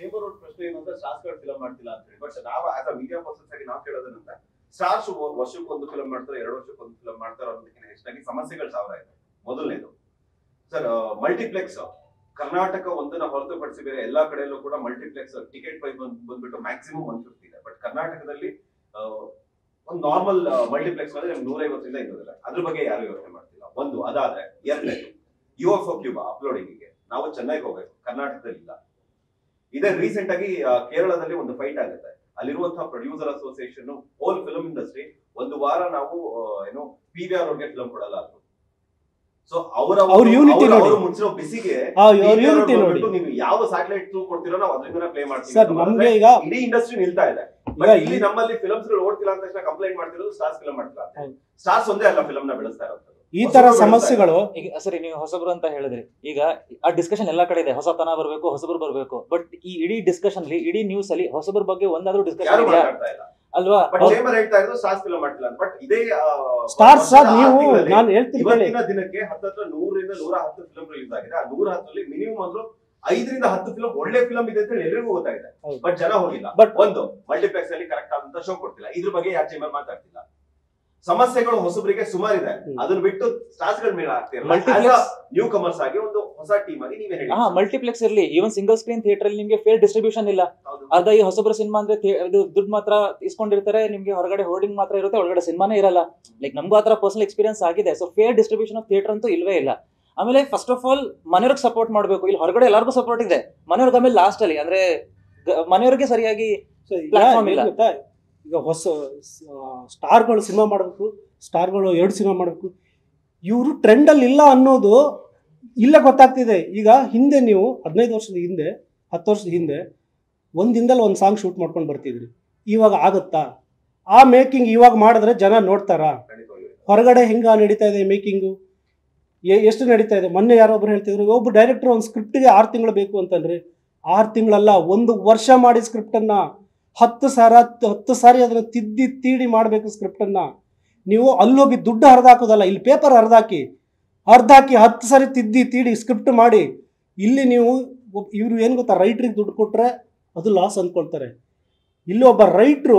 Chamber road ಪ್ರಶ್ನೆ ಏನು ಅಂದ್ರೆ ಸ್ಟಾರ್ಸ್ ಗಳು ಫಿಲಂ ಮಾಡ್ತಿಲ್ಲ ಅಂತ ಹೇಳಿ ಬಟ್ ನಾವು ಆಸ್ ಅ ಮೀಡಿಯಾ ಪರ್ಸನ್ಸ್ ಆಗಿ ನಾವು ಕೇಳೋದೇನಂತ ಸ್ಟಾರ್ಸ್ ವರ್ಷಕ್ಕೆ ಒಂದು ಫಿಲಂ ಮಾಡ್ತಾರೆ ಎರಡು ವರ್ಷಕ್ಕೆ ಒಂದು ಫಿಲಂ ಮಾಡ್ತಾರೆ ಅನ್ನೋದಕ್ಕಿಂತ ಹೆಚ್ಚಾಗಿ ಸಮಸ್ಯೆಗಳು ಸಾವಿರ ಇದೆ ಮೊದಲನೇದು ಸರ್ ಮಲ್ಟಿಪ್ಲೆಕ್ಸ್ ಕರ್ನಾಟಕ ಒಂದನ್ನ ಹೊರತುಪಡಿಸಿ ಬೇರೆ ಎಲ್ಲಾ ಕಡೆಯಲ್ಲೂ ಕೂಡ ಮಲ್ಟಿಪ್ಲೆಕ್ಸ್ ಟಿಕೆಟ್ ಪ್ರೈಸ್ ಬಂದ್ಬಿಟ್ಟು ಮ್ಯಾಕ್ಸಿಮಮ್ ಒನ್ ಫಿಫ್ಟಿ ಇದೆ ಬಟ್ ಕರ್ನಾಟಕದಲ್ಲಿ ಆ, ಒಂದು ನಾರ್ಮಲ್ ಮಲ್ಟಿಪ್ಲೆಕ್ಸ್ ಅಂದ್ರೆ ನೂರ ಐವತ್ತರಿಂದ ಇನ್ನೂರಿಲ್ಲ ಅದ್ರ ಬಗ್ಗೆ ಯಾರು ಯೋಚನೆ ಮಾಡ್ತಿಲ್ಲ ಒಂದು ಅದಾದ್ರೆ ಎರಡನೇದು ಯು ಎಫ್ ಒ ಕ್ಯೂಬಾ ಅಪ್ಲೋಡಿಂಗಿಗೆ ನಾವು ಚೆನ್ನೈಗೆ ಹೋಗ್ಬೇಕು ಕರ್ನಾಟಕದಲ್ಲಿ ಇಲ್ಲ ಇದೇ ರೀಸೆಂಟ್ ಆಗಿ ಆ, ಕೇರಳದಲ್ಲಿ ಒಂದು ಫೈಟ್ ಆಗುತ್ತೆ ಅಲ್ಲಿರುವಂತಹ producer association whole film industry ಒಂದು ವಾರ ನಾವು ಆ, ಏನು ಪಿ ವಿ ಆರ್ ಅವ್ರಿಗೆ ಫಿಲ್ಮ್ ಕೊಡಲ್ಲ ಅದು ಸೊ ಅವರ ಅವ್ರ unity ನೋಡಿ. ಅವರು ಮುಂಚಿರೋ ಬಿಸಿಗೆ ಆ, ಅವ್ರ PVR ಅವ್ರು unity ನೋಡಿ ಬಂದ್ಬಿಟ್ಟು ನೀವು ಯಾವ ಸ್ಯಾಟಲೈಟ್ ಥ್ರೂ ಕೊಡ್ತೀರೋ ನಾವು ಅದರಿಂದ ಪ್ಲೇ ಮಾಡ್ತೀವಿ ಸರ್ ಅಂತ ನಮ್ಗೆ ಮಾಡಿದ್ರೆ ಈಗ ಇಡೀ ಇಂಡಸ್ಟ್ರಿ ನಿಲ್ತಾ ಇದೆ ಈಗ ಬಟ್ ಇಲ್ಲಿ ಈ- ನಮ್ಮಲ್ಲಿ ಫಿಲ್ಮ್ಸ್ ಗಳು ಓಡ್ತಿಲ್ಲ ಅಂತ ತಕ್ಷಣ ಕಂಪ್ಲೇಂಟ್ ಮಾಡ್ತಿರೋದು ಸ್ಟಾರ್ಸ್ ಫಿಲ್ಮ್ ಮಾಡ್ತಿಲ್ಲ ಅಂತ ಹೌದು. ಸ್ಟಾರ್ಸ್ ಒಂದೇ ಅಲ್ಲ ಫಿಲ್ಮ್ ನ ಬೆಳೆಸ್ತಾ ಇರೋದು ಈ ತರ ಸಮಸ್ಯೆಗಳು ಈಗ ಸರಿ ನೀವು ಹೊಸಬ್ರು ಅಂತ ಹೇಳಿದ್ರಿ ಈಗ ಆ ಡಿಸ್ಕಷನ್ ಎಲ್ಲಾ ಕಡೆ ಇದೆ ಹೊಸತನ ಬರಬೇಕು ಹೊಸಬ್ರು ಬರಬೇಕು ಬಟ್ ಈ ಇಡೀ ಡಿಸ್ಕಷನ್ ಅಲ್ಲಿ ಇಡೀ ನ್ಯೂಸ್ ಅಲ್ಲಿ ಹೊಸಬ್ರ ಬಗ್ಗೆ ಒಂದಾದ್ರೂ ಡಿಸ್ಕಷನ್ ಯಾರು ಇದೆಯಾ ಮಾತಾಡ್ತಾ ಇಲ್ಲ ಅಲ್ವಾ ಬಟ್ ಚೇಂಬರ್ ಹೇಳ್ತಾ ಇರೋದು ಸ್ಟಾರ್ಸ್ ಫಿಲ್ಮ್ ಮಾಡ್ತಿಲ್ಲ ಅಂತ ಬಟ್ ಇದೇ ಆ, ಸ್ಟಾರ್ಸ್ ಸರ್ ವರ್ಷದ ನೀವು ಆರು ತಿಂಗಳಲ್ಲಿ ನಾನು ಹೇಳ್ತೀನಿ ಕೇಳಿ ಇವತ್ತಿನ ದಿನಕ್ಕೆ ಹತ್ತತ್ರ ನೂರರಿಂದ ನೂರ ಹತ್ತು ಫಿಲ್ಮ್ ರಿಲೀಸ್ ಆಗಿದೆ ಆ ನೂರ ಹತ್ತರಲ್ಲಿ ಮಿನಿಮಮ್ ಅಂದ್ರು ಐದರಿಂದ ಹತ್ತು ಫಿಲ್ಮ್ ಒಳ್ಳೆ ಫಿಲ್ಮ್ ಇದೆ ಅಂತ ಹೇಳಿ ಎಲ್ರಿಗೂ ಗೊತ್ತಾಗಿದೆ ಹೌದು. ಬಟ್ ಜನ ಹೋಗಿಲ್ಲ But- ಒಂದು ಮಲ್ಟಿಪ್ಲೆಕ್ಸ್ ಅಲ್ಲಿ ಕರೆಕ್ಟ್ ಆದಂತ ಶೋ ಕೊಡ್ತಿಲ್ಲ ಇದ್ರ ಬಗ್ಗೆ ಯಾರು ಚೇಂಬರ್ ಮಾತಾಡ್ತಿಲ್ಲ ಸಮಸ್ಯೆಗಳು ಹೊಸಬರಿಗೆ ಸುಮಾರಿದೆ ಹ್ಮ್. ಅದನ್ನ ಬಿಟ್ಟು ಸ್ಟಾರ್ಸ್ ಗಳ ಮೇಲೆ ಆಗ್ತಿರಲ್ಲ Multiplex- ನ್ಯೂ ಕಮರ್ಸ್ ಆಗಿ ಒಂದು ಹೊಸ ಟೀಮ್ ಆಗಿ ನೀವೇ ಹೇಳಿ ಹಾ ಮಲ್ಟಿಪ್ಲೆಕ್ಸ್ ಇರ್ಲಿ ಈವನ್ ಸಿಂಗಲ್ ಸ್ಕ್ರೀನ್ ಥಿಯೇಟರ್ ಅಲ್ಲಿ ನಿಮ್ಗೆ ಫೇರ್ ಡಿಸ್ಟ್ರಿಬ್ಯೂಷನ್ ಇಲ್ಲ ಹೌದು. ಅರ್ಧ ಈ ಹೊಸಬ್ರ ಸಿನಿಮಾ ಅಂದ್ರೆ ಥೇ- ಇದು ದುಡ್ಡು ಮಾತ್ರ ಇಸ್ಕೊಂಡಿರ್ತಾರೆ ನಿಮ್ಗೆ ಹೊರಗಡೆ ಹೋರ್ಡಿಂಗ್ ಮಾತ್ರ ಇರುತ್ತೆ ಒಳಗಡೆ ಸಿನಿಮಾನೇ ಇರಲ್ಲ ಲೈಕ್ ನಮಗೂ ಆತರ ಪರ್ಸನಲ್ ಎಕ್ಸ್ಪೀರಿಯನ್ಸ್ ಆಗಿದೆ so fair distribution of theatre ಅಂತೂ ಇಲ್ವೇ ಇಲ್ಲ ಆಮೇಲೆ ಫಸ್ಟ್ ಆಫ್ ಆಲ್ ಮನೆಯವ್ರಿಗೆ ಸಪೋರ್ಟ್ ಮಾಡಬೇಕು ಇಲ್ಲಿ ಹೊರಗಡೆ ಎಲ್ಲರಿಗೂ ಸಪೋರ್ಟ್ ಇದೆ ಮನೆಯವ್ರಿಗೆ ಆಮೇಲೆ ಲಾಸ್ಟ್ ಅಲ್ಲಿ ಅಂದ್ರೆ ಗ- ಮನೆಯವ್ರಿಗೆ ಸರಿಯಾಗಿ So, ಈಗ Platform ಇಲ್ಲ. ಏನ್ ಗೊತ್ತಾ? ಈಗ ಹೊಸ ಸ್ಟಾರ್ಗಳು ಸಿನಿಮಾ ಮಾಡಬೇಕು ಸ್ಟಾರ್ಗಳು ಎರಡು ಸಿನಿಮಾ ಮಾಡಬೇಕು ಇವರು ಟ್ರೆಂಡಲ್ಲಿ ಇಲ್ಲ ಅನ್ನೋದು ಇಲ್ಲೇ ಗೊತ್ತಾಗ್ತಿದೆ ಈಗ ಹಿಂದೆ ನೀವು ಹದಿನೈದು ವರ್ಷದ ಹಿಂದೆ ಹತ್ತು ವರ್ಷದ ಹಿಂದೆ ಒಂದು ದಿನದಲ್ಲಿ ಒಂದು ಸಾಂಗ್ ಶೂಟ್ ಮಾಡ್ಕೊಂಡು ಬರ್ತಿದ್ರಿ ಇವಾಗ ಆಗುತ್ತಾ ಆ ಮೇಕಿಂಗ್ ಇವಾಗ ಮಾಡಿದ್ರೆ ಜನ ನೋಡ್ತಾರಾ ಖಂಡಿತವಾಗಿಯೂ. ಹೊರಗಡೆ ಹೆಂಗ ನಡೀತಾ ಇದೆ ಮೇಕಿಂಗು ಎಷ್ಟು ನಡೀತಾ ಇದೆ ಮೊನ್ನೆ ಯಾರೊಬ್ರು ಹೇಳ್ತಿದ್ರು ಒಬ್ಬ ಡೈರೆಕ್ಟರ್ ಒಂದು ಸ್ಕ್ರಿಪ್ಟ್ಗೆ ಆರು ತಿಂಗಳು ಬೇಕು ಅಂತಂದ್ರೆ ಆರು ತಿಂಗಳಲ್ಲ ಒಂದು ವರ್ಷ ಮಾಡಿ ಸ್ಕ್ರಿಪ್ಟನ್ನು ಹತ್ತು ಸಾರ ಹತ್ತು ಸಾರಿ ಅದನ್ನು ತಿದ್ದಿ ತೀಡಿ ಮಾಡಬೇಕು ಸ್ಕ್ರಿಪ್ಟನ್ನು ನೀವು ಅಲ್ಲೋಗಿ ದುಡ್ಡು ಹರಿದಾಕೋದಲ್ಲ ಇಲ್ಲಿ ಪೇಪರ್ ಹರಿದಾಕಿ ಹರಿದಾಕಿ ಹತ್ತು ಸಾರಿ ತಿದ್ದಿ ತೀಡಿ ಸ್ಕ್ರಿಪ್ಟ್ ಮಾಡಿ ಇಲ್ಲಿ ನೀವು ಇವರು ಏನು ಗೊತ್ತಾ ರೈಟ್ರಿಗೆ ದುಡ್ಡು ಕೊಟ್ಟರೆ ಅದು ಲಾಸ್ ಅಂದ್ಕೊಳ್ತಾರೆ ಇಲ್ಲಿ ಒಬ್ಬ ರೈಟ್ರು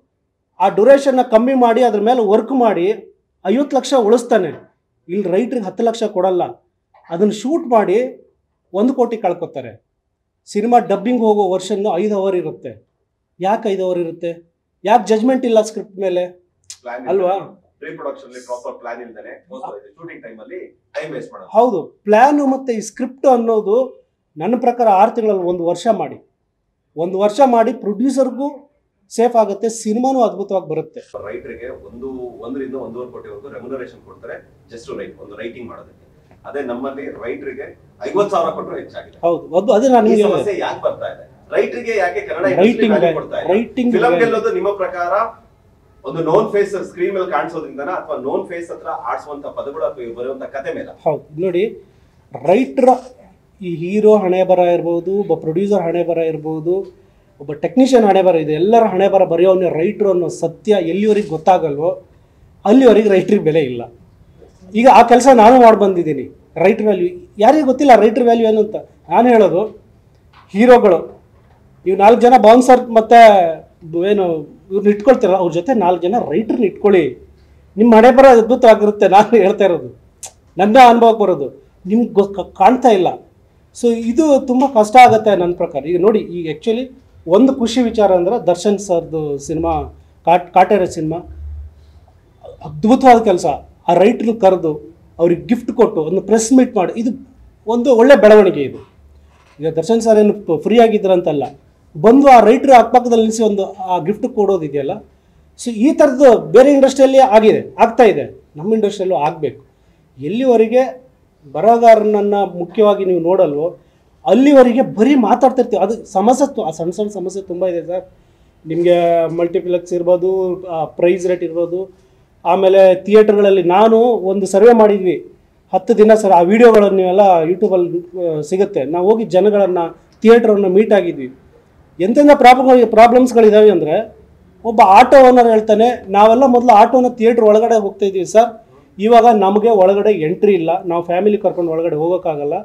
ಆ ಡ್ಯೂರೇಷನ್ನ ಕಮ್ಮಿ ಮಾಡಿ ಅದ್ರ ಮೇಲೆ ವರ್ಕ್ ಮಾಡಿ ಐವತ್ತು ಲಕ್ಷ ಉಳಿಸ್ತಾನೆ ಇಲ್ಲಿ ರೈಟ್ರಿಗೆ ಹತ್ತು ಲಕ್ಷ ಕೊಡಲ್ಲ ಅದನ್ನು ಶೂಟ್ ಮಾಡಿ ಒಂದು ಕೋಟಿ ಕಳ್ಕೊತಾರೆ ಸಿನಿಮಾ ಡಬ್ಬಿಂಗ್ ಹೋಗೋ ವರ್ಷನ್ನು ಐದು ಅವರ್ ಇರುತ್ತೆ ಯಾಕೆ ಐದು ಅವರ್ ಇರುತ್ತೆ ಯಾಕೆ ಜಜ್ಮೆಂಟ್ ಇಲ್ಲ ಸ್ಕ್ರಿಪ್ಟ್ ಮೇಲೆ Plan ಅಲ್ವಾ? ಪ್ರೀ ಪ್ರೊಡಕ್ಷನ್ ಪ್ರಾಪರ್ ಪ್ಲಾನ್ ಇಲ್ದೇನೆ ಶೂಟಿಂಗ್ ಟೈಮ್ ಅಲ್ಲಿ ಟೈಮ್ ವೇಸ್ಟ್ ಮಾಡೋದು ಹೌದು ಪ್ಲ್ಯಾನು ಮತ್ತು ಈ ಸ್ಕ್ರಿಪ್ಟ್ ಅನ್ನೋದು ನನ್ನ ಪ್ರಕಾರ ಆರು ತಿಂಗಳಲ್ಲಿ ಒಂದು ವರ್ಷ ಮಾಡಿ ಒಂದು ವರ್ಷ ಮಾಡಿ ಪ್ರೊಡ್ಯೂಸರ್ಗೂ ಸೇಫ್ ಆಗುತ್ತೆ ಸಿನಿಮಾನೂ ಅದ್ಭುತವಾಗಿ ಬರುತ್ತೆ ರೈತರಿಗೆ ಒಂದು ಒಂದರಿಂದ ಒಂದೂವರೆ ಕೋಟಿವರೆಗೂ ರೆಮ್ಯುನರೇಷನ್ ಕೊಡ್ತಾರೆ ಜಸ್ಟ್ ರೈಟ್ ಒಂದು ರೈಟಿಂಗ್ ಮಾಡೋದಕ್ಕೆ ಅದೇ ನಮ್ಮಲ್ಲಿ ರೈತರಿಗೆ ಐವತ್ ಸಾವಿರ ಕೊಟ್ಟರು ಹೆಚ್ಚಾಗಿದೆ ಹೌದು ಅದು ಅದೇ ನಾನು ಈ ನಿಮಗೆ ಸಮಸ್ಯೆ ಯಾಕೆ ಬರ್ತಾ ಇದೆ ರೈತರಿಗೆ ಯಾಕೆ ಕನ್ನಡ ರೈಟಿಂಗ್ ಕೊಡ್ತಾ ಇದೆ ರೈಟಿಂಗ್ ಫಿಲಂ ಗೆಲ್ಲೋದು ನಿಮ್ಮ ಪ್ರಕಾರ ಒಂದು ನೋನ್ ಫೇಸ್ ಸ್ಕ್ರೀನ್ ಮೇಲೆ ಕಾಣಿಸೋದ್ರಿಂದನ ಅಥವಾ ನೋನ್ ಫೇಸ್ ಹತ್ರ ಆಡಿಸುವಂತ ಪದಗಳು ಅಥವಾ ಇವ್ರು ಬರೆಯುವಂತ ಕತೆ ಮೇಲೆ ಹೌದು ನೋಡಿ ರೈಟ್ರ ಈ ಹೀರೋ ಹಣೆ ಬರ ಇರ್ಬೋದು ಒಬ್ಬ ಪ್ರೊಡ್ಯೂಸರ್ ಹಣೆ ಬರ ಇರ್ಬೋದು ಒಬ್ಬ ಟೆಕ್ನಿಷಿಯನ್ ಹಣೆ ಬರ ಇದೆ ಎಲ್ಲರ ಹಣೆ ಬರ ಬರೆಯೋನೇ ರೈಟ್ರು ಅನ್ನೋ ಸತ್ಯ ಎಲ್ಲಿವರೆಗೆ ಗೊತ್ತಾಗಲ್ವೋ ಅಲ್ಲಿವರೆಗೆ ರೈಟ್ರಿಗೆ ಬೆಲೆ ಇಲ್ಲ ಈಗ ಆ ಕೆಲಸ ನಾನು ಮಾಡಿ ಬಂದಿದ್ದೀನಿ ರೈಟ್ ವ್ಯಾಲ್ಯೂ ಯಾರಿಗೂ ಗೊತ್ತಿಲ್ಲ ರೈಟ್ರ್ ವ್ಯಾಲ್ಯೂ ಏನು ಅಂತ ನಾನು ಹೇಳೋದು ಹೀರೋಗಳು ನೀವು ನಾಲ್ಕು ಜನ ಬೌನ್ಸರ್ ಮತ್ತು ಏನು ಇವ್ರನ್ನ ಇಟ್ಕೊಳ್ತೀರ ಅವ್ರ ಜೊತೆ ನಾಲ್ಕು ಜನ ರೈಟ್ರನ್ನ ಇಟ್ಕೊಳ್ಳಿ ನಿಮ್ಮ ಹಣೆ ಬರ ಅದ್ಭುತವಾಗಿರುತ್ತೆ ನಾನು ಹೇಳ್ತಾ ಇರೋದು ನನ್ನ ಅನುಭವಕ್ಕೆ ಬರೋದು ನಿಮ್ಗೆ ಗೊ ಕ- ಕಾಣ್ತಾ ಇಲ್ಲ ಸೊ ಇದು ತುಂಬ ಕಷ್ಟ ಆಗುತ್ತೆ ನನ್ನ ಪ್ರಕಾರ ಈಗ ನೋಡಿ ಈಗ ಆ್ಯಕ್ಚುಲಿ ಒಂದು ಖುಷಿ ವಿಚಾರ ಅಂದ್ರೆ ದರ್ಶನ್ ಸರ್ದು ಸಿನಿಮಾ ಕಾಟ್ ಕಾಟೇರ ಸಿನಿಮಾ ಅದ್ಭುತವಾದ ಕೆಲಸ ಆ ರೈಟ್ರನ್ನ ಕರೆದು ಅವ್ರಿಗೆ ಗಿಫ್ಟ್ ಕೊಟ್ಟು ಒಂದು ಪ್ರೆಸ್ ಮೀಟ್ ಮಾಡಿ ಇದು ಒಂದು ಒಳ್ಳೆ ಬೆಳವಣಿಗೆ ಇದು ಈಗ ದರ್ಶನ್ ಸರ್ ಏನು ಫ್ರೀ ಆಗಿದ್ರಂತಲ್ಲ ಬಂದು ಆ ರೈಟ್ರ್ ಅಕ್ಕಪಕ್ಕದಲ್ಲಿ ನಿಲ್ಲಿಸಿ ಒಂದು ಆ ಗಿಫ್ಟ್ ಕೊಡೋದಿದೆಯಲ್ಲ ಸೊ ಈ ಥರದ್ದು ಬೇರೆ ಇಂಡಸ್ಟ್ರಿಯಲ್ಲಿ ಆಗಿದೆ ಆಗ್ತಾ ಇದೆ ನಮ್ಮ ಇಂಡಸ್ಟ್ರಿಯಲ್ಲೂ ಆಗಬೇಕು ಎಲ್ಲಿವರೆಗೆ ಬರಹಗಾರನನ್ನು ಮುಖ್ಯವಾಗಿ ನೀವು ನೋಡಲ್ವೋ ಅಲ್ಲಿವರೆಗೆ ಬರೀ ಮಾತಾಡ್ತಿರ್ತೀವಿ ಅದು ಸಮಸ್ಯೆ ತು- ಆ ಸಣ್ಣ ಸಣ್ಣ ಸಮಸ್ಯೆ ತುಂಬ ಇದೆ ಸರ್ ನಿಮಗೆ ಮಲ್ಟಿಪ್ಲೆಕ್ಸ್ ಇರ್ಬೋದು ಪ್ರೈಸ್ ರೇಟ್ ಇರ್ಬೋದು ಆಮೇಲೆ ಥಿಯೇಟರ್ಗಳಲ್ಲಿ ನಾನು ಒಂದು ಸರ್ವೆ ಮಾಡಿದ್ವಿ ಹತ್ತು ದಿನ ಸರ್ ಆ ವಿಡಿಯೋಗಳನ್ನು ನೀವೆಲ್ಲ ಯೂಟ್ಯೂಬಲ್ಲಿ ಆ, ಸಿಗುತ್ತೆ ನಾವು ಹೋಗಿ ಜನಗಳನ್ನು ಥಿಯೇಟ್ರನ್ನು ಮೀಟ್ ಆಗಿದ್ವಿ ಎಂತೆಂಥ ಪ್ರಾಬ್ಲಮ್ ಪ್ರಾಬ್ಲಮ್ಸ್ಗಳಿದ್ದಾವೆ ಅಂದರೆ ಒಬ್ಬ ಆಟೋ ಓನರ್ ಹೇಳ್ತಾನೆ ನಾವೆಲ್ಲ ಮೊದಲು ಆಟೋನ ಥಿಯೇಟ್ರ್ ಒಳಗಡೆ ಹೋಗ್ತಾ ಇದ್ದೀವಿ ಸರ್ ಇವಾಗ ನಮಗೆ ಒಳಗಡೆ ಎಂಟ್ರಿ ಇಲ್ಲ ನಾವು ಫ್ಯಾಮಿಲಿ ಕರ್ಕೊಂಡು ಒಳಗಡೆ ಹೋಗೋಕ್ಕಾಗಲ್ಲ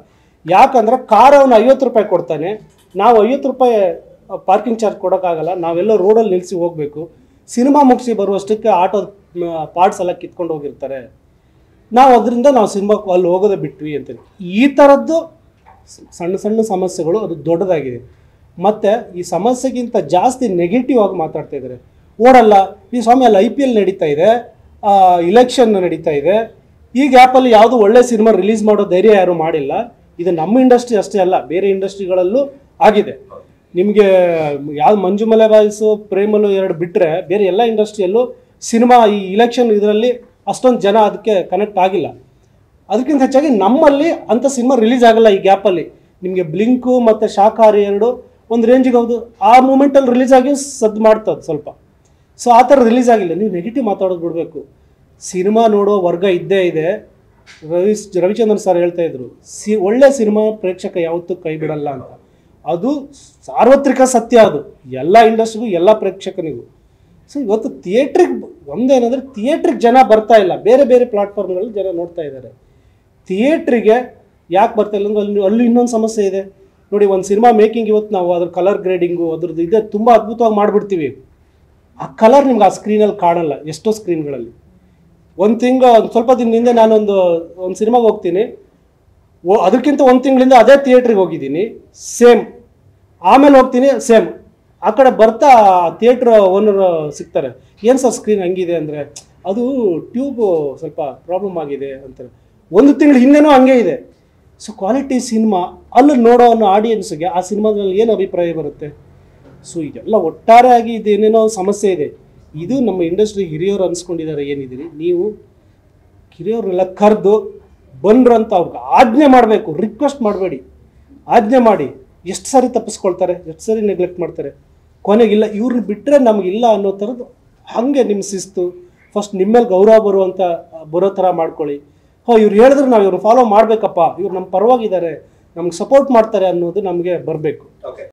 ಯಾಕಂದ್ರೆ ಕಾರ್ ಅವನು ಐವತ್ತು ರೂಪಾಯಿ ಕೊಡ್ತಾನೆ ನಾವು ಐವತ್ತು ರೂಪಾಯಿ ಪಾರ್ಕಿಂಗ್ ಚಾರ್ಜ್ ಕೊಡೋಕ್ಕಾಗಲ್ಲ ನಾವೆಲ್ಲ ರೋಡಲ್ಲಿ ನಿಲ್ಲಿಸಿ ಹೋಗಬೇಕು ಸಿನಿಮಾ ಮುಗಿಸಿ ಬರುವಷ್ಟಕ್ಕೆ ಆಟೋ ಪಾರ್ಟ್ಸ್ ಎಲ್ಲ ಕಿತ್ಕೊಂಡು ಹೋಗಿರ್ತಾರೆ ನಾವು ಅದರಿಂದ ನಾವು ಸಿನಿಮಾಕ್ಕೆ ಅಲ್ಲಿ ಹೋಗೋದೇ ಬಿಟ್ವಿ ಅಂತೇಳಿ ಈ ಥರದ್ದು ಸಣ್ಣ ಸಣ್ಣ ಸಮಸ್ಯೆಗಳು ಅದು ದೊಡ್ಡದಾಗಿದೆ ಮತ್ತು ಈ ಸಮಸ್ಯೆಗಿಂತ ಜಾಸ್ತಿ ನೆಗೆಟಿವ್ ಆಗಿ ಮಾತಾಡ್ತಾ ಇದ್ದಾರೆ ಓಡಲ್ಲ ಈ ಸ್ವಾಮಿ ಅಲ್ಲಿ ಐ ಪಿ ಎಲ್ ನಡೀತಾ ಇದೆ ಇಲೆಕ್ಷನ್ ನಡೀತಾ ಇದೆ ಈ ಗ್ಯಾಪಲ್ಲಿ ಯಾವುದು ಒಳ್ಳೆ ಸಿನಿಮಾ ರಿಲೀಸ್ ಮಾಡೋ ಧೈರ್ಯ ಯಾರು ಮಾಡಿಲ್ಲ ಇದು ನಮ್ಮ ಇಂಡಸ್ಟ್ರಿ ಅಷ್ಟೇ ಅಲ್ಲ ಬೇರೆ ಇಂಡಸ್ಟ್ರಿಗಳಲ್ಲೂ ಆಗಿದೆ ನಿಮಗೆ ಯಾವ್ದು ಮಂಜುಮಲೆ ಬಾಯ್ಸು ಪ್ರೇಮಲು ಎರಡು ಬಿಟ್ಟರೆ ಬೇರೆ ಎಲ್ಲ ಇಂಡಸ್ಟ್ರಿಯಲ್ಲೂ ಸಿನಿಮಾ ಈ ಇಲೆಕ್ಷನ್ ಇದರಲ್ಲಿ ಅಷ್ಟೊಂದು ಜನ ಅದಕ್ಕೆ ಕನೆಕ್ಟ್ ಆಗಿಲ್ಲ ಅದಕ್ಕಿಂತ ಹೆಚ್ಚಾಗಿ ನಮ್ಮಲ್ಲಿ ಅಂಥ ಸಿನಿಮಾ ರಿಲೀಸ್ ಆಗಲ್ಲ ಈ ಗ್ಯಾಪಲ್ಲಿ ನಿಮಗೆ ಬ್ಲಿಂಕು ಮತ್ತು ಶಾಖಾಹಾರಿ ಎರಡು ಒಂದು ರೇಂಜಿಗೆ ಹೌದು ಆ ಮೂಮೆಂಟಲ್ಲಿ ರಿಲೀಸ್ ಆಗಿ ಸದ್ದು ಮಾಡ್ತದೆ ಸ್ವಲ್ಪ ಸೊ ಆ ಥರ ರಿಲೀಸ್ ಆಗಿಲ್ಲ ನೀವು ನೆಗೆಟಿವ್ ಮಾತಾಡೋದು ಬಿಡಬೇಕು ಸಿನಿಮಾ ನೋಡೋ ವರ್ಗ ಇದ್ದೇ ಇದೆ ರವಿ ರವಿಚಂದ್ರನ್ ಸರ್ ಹೇಳ್ತಾ ಇದ್ರು ಸಿ ಒಳ್ಳೆ ಸಿನಿಮಾ ಪ್ರೇಕ್ಷಕ ಯಾವತ್ತೂ ಕೈ ಬಿಡಲ್ಲ ಅಂತ ಅದು ಸಾರ್ವತ್ರಿಕ ಸತ್ಯ ಅದು ಎಲ್ಲ ಇಂಡಸ್ಟ್ರಿಗೂ ಎಲ್ಲ ಪ್ರೇಕ್ಷಕನಿಗೂ ಸೊ ಇವತ್ತು ಥಿಯೇಟ್ರಿಗೆ ಒಂದೇನಂದರೆ ಥಿಯೇಟ್ರಿಗೆ ಜನ ಬರ್ತಾ ಇಲ್ಲ ಬೇರೆ ಬೇರೆ ಪ್ಲಾಟ್ಫಾರ್ಮ್ಗಳಲ್ಲಿ ಜನ ನೋಡ್ತಾ ಇದ್ದಾರೆ ಥಿಯೇಟ್ರಿಗೆ ಯಾಕೆ ಬರ್ತಾ ಇಲ್ಲ ಅಂದ್ರೆ ಅಲ್ಲಿ ಅಲ್ಲಿ ಇನ್ನೊಂದು ಸಮಸ್ಯೆ ಇದೆ ನೋಡಿ ಒಂದು ಸಿನಿಮಾ ಮೇಕಿಂಗ್ ಇವತ್ತು ನಾವು ಅದ್ರ ಕಲರ್ ಗ್ರೇಡಿಂಗು ಅದ್ರದ್ದು ಇದೆ ತುಂಬ ಅದ್ಭುತವಾಗಿ ಮಾಡಿಬಿಡ್ತೀವಿ ಆ ಕಲರ್ ನಿಮ್ಗೆ ಆ ಸ್ಕ್ರೀನಲ್ಲಿ ಕಾಣಲ್ಲ ಎಷ್ಟೋ ಸ್ಕ್ರೀನ್ಗಳಲ್ಲಿ ಒಂದು ತಿಂಗ ಒಂದು ಸ್ವಲ್ಪ ದಿನದಿಂದ ನಾನೊಂದು ಒಂದು ಸಿನಿಮಾಗೆ ಹೋಗ್ತೀನಿ ಓ ಅದಕ್ಕಿಂತ ಒಂದು ತಿಂಗಳಿಂದ ಅದೇ ಥಿಯೇಟ್ರಿಗೆ ಹೋಗಿದ್ದೀನಿ ಸೇಮ್ ಆಮೇಲೆ ಹೋಗ್ತೀನಿ ಸೇಮ್ ಆ ಕಡೆ ಬರ್ತಾ ಥಿಯೇಟ್ರ್ ಓನರ್ ಸಿಗ್ತಾರೆ ಏನು ಸರ್ ಸ್ಕ್ರೀನ್ ಹಂಗಿದೆ ಅಂದರೆ ಅದು ಟ್ಯೂಬು ಸ್ವಲ್ಪ ಪ್ರಾಬ್ಲಮ್ ಆಗಿದೆ ಅಂತಾರೆ ಒಂದು ತಿಂಗಳು ಹಿಂದೆನೂ ಹಂಗೆ ಇದೆ ಸೊ ಕ್ವಾಲಿಟಿ ಸಿನಿಮಾ ಅಲ್ಲಿ ನೋಡೋ ಅನ್ನೋ ಆಡಿಯನ್ಸ್ಗೆ ಆ ಸಿನಿಮಾದಲ್ಲಿ ಏನು ಅಭಿಪ್ರಾಯ ಬರುತ್ತೆ ಸೊ ಇದೆಲ್ಲ ಒಟ್ಟಾರೆಯಾಗಿ ಇದೇನೇನೋ ಸಮಸ್ಯೆ ಇದೆ ಇದು ನಮ್ಮ ಇಂಡಸ್ಟ್ರಿ ಹಿರಿಯರು ಅನ್ಸ್ಕೊಂಡಿದ್ದಾರೆ ಏನಿದ್ದೀರಿ ನೀವು ಹಿರಿಯವ್ರನ್ನೆಲ್ಲ ಕರೆದು ಬಂದ್ರು ಅಂತ ಅವ್ರಿಗೆ ಆಜ್ಞೆ ಮಾಡಬೇಕು ರಿಕ್ವೆಸ್ಟ್ ಮಾಡಬೇಡಿ ಆಜ್ಞೆ ಮಾಡಿ ಎಷ್ಟು ಸಾರಿ ತಪ್ಪಿಸ್ಕೊಳ್ತಾರೆ ಎಷ್ಟು ಸಾರಿ ನೆಗ್ಲೆಕ್ಟ್ ಮಾಡ್ತಾರೆ ಕೊನೆಗಿಲ್ಲ ಇವ್ರನ್ನ ಬಿಟ್ಟರೆ ನಮಗಿಲ್ಲ ಅನ್ನೋ ಥರದ್ದು ಹಾಗೆ ನಿಮ್ಮ ಶಿಸ್ತು ಫಸ್ಟ್ ನಿಮ್ಮೇಲೆ ಗೌರವ ಬರುವಂಥ ಬರೋ ಥರ ಮಾಡ್ಕೊಳ್ಳಿ ಹೋ ಇವ್ರು ಹೇಳಿದ್ರೆ ನಾವು ಇವ್ರು ಫಾಲೋ ಮಾಡಬೇಕಪ್ಪ ಇವ್ರು ನಮ್ಮ ಪರವಾಗಿದ್ದಾರೆ ನಮ್ಗೆ ಸಪೋರ್ಟ್ ಮಾಡ್ತಾರೆ ಅನ್ನೋದು ನಮಗೆ ಬರಬೇಕು ಓಕೆ